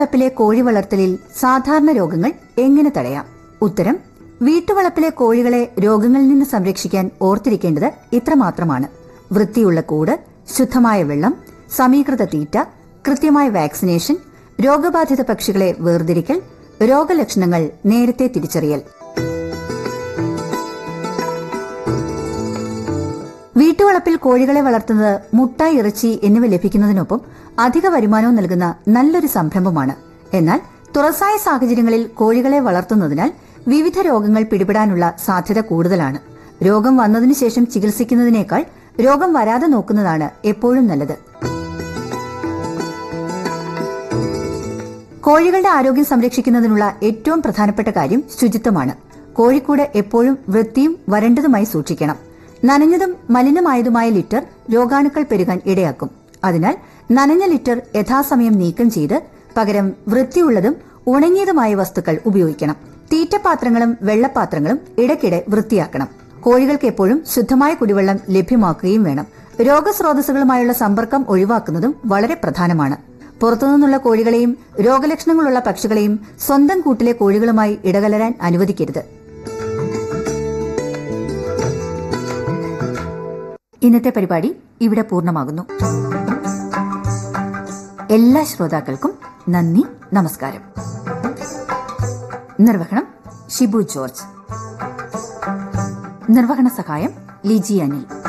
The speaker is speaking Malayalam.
വളപ്പിലെ കോഴി വളർത്തലിൽ സാധാരണ രോഗങ്ങൾ എങ്ങനെ തടയാം ഉത്തരം വീട്ടുവളപ്പിലെ കോഴികളെ രോഗങ്ങളിൽ നിന്ന് സംരക്ഷിക്കാൻ ഓർത്തിരിക്കേണ്ടത് ഇത്രമാത്രമാണ് വൃത്തിയുള്ള കൂട് ശുദ്ധമായ വെള്ളം സമീകൃത തീറ്റ കൃത്യമായ വാക്സിനേഷൻ രോഗബാധിത പക്ഷികളെ വേർതിരിക്കൽ രോഗലക്ഷണങ്ങൾ നേരത്തെ തിരിച്ചറിയൽ വീട്ടുവളപ്പിൽ കോഴികളെ വളർത്തുന്നത് മുട്ട ഇറച്ചി എന്നിവ ലഭിക്കുന്നതിനൊപ്പം അധിക വരുമാനവും നൽകുന്ന നല്ലൊരു സംരംഭമാണ് എന്നാൽ തുറസായ സാഹചര്യങ്ങളിൽ കോഴികളെ വളർത്തുന്നതിനാൽ വിവിധ രോഗങ്ങൾ പിടിപെടാനുള്ള സാധ്യത കൂടുതലാണ് രോഗം വന്നതിനു ശേഷം ചികിത്സിക്കുന്നതിനേക്കാൾ രോഗം വരാതെ നോക്കുന്നതാണ് എപ്പോഴും നല്ലത് കോഴികളുടെ ആരോഗ്യം സംരക്ഷിക്കുന്നതിനുള്ള ഏറ്റവും പ്രധാനപ്പെട്ട കാര്യം ശുചിത്വമാണ് കോഴിക്കൂട് എപ്പോഴും വൃത്തിയും വരണ്ടതുമായി സൂക്ഷിക്കണം നനഞ്ഞതും മലിനമായതുമായ ലിറ്റർ രോഗാണുക്കൾ പെരുകാൻ ഇടയാക്കും അതിനാൽ നനഞ്ഞ ലിറ്റർ യഥാസമയം നീക്കം ചെയ്ത് പകരം വൃത്തിയുള്ളതും ഉണങ്ങിയതുമായ വസ്തുക്കൾ ഉപയോഗിക്കണം തീറ്റപാത്രങ്ങളും വെള്ളപ്പാത്രങ്ങളും ഇടയ്ക്കിടെ വൃത്തിയാക്കണം കോഴികൾക്ക് എപ്പോഴും ശുദ്ധമായ കുടിവെള്ളം ലഭ്യമാക്കുകയും വേണം രോഗസ്രോതസ്സുകളുമായുള്ള സമ്പർക്കം ഒഴിവാക്കുന്നതും വളരെ പ്രധാനമാണ് പുറത്തുനിന്നുള്ള കോഴികളെയും രോഗലക്ഷണങ്ങളുള്ള പക്ഷികളെയും സ്വന്തം കൂട്ടിലെ കോഴികളുമായി ഇടകലരാൻ അനുവദിക്കരുത് ഇന്നത്തെ പരിപാടി ഇവിടെ പൂർണ്ണമാകുന്നു എല്ലാ ശ്രോതാക്കൾക്കും നന്ദി നമസ്കാരം നിർവഹണം ഷിബു ജോർജ് നിർവഹണ സഹായം ലിജി അനിൽ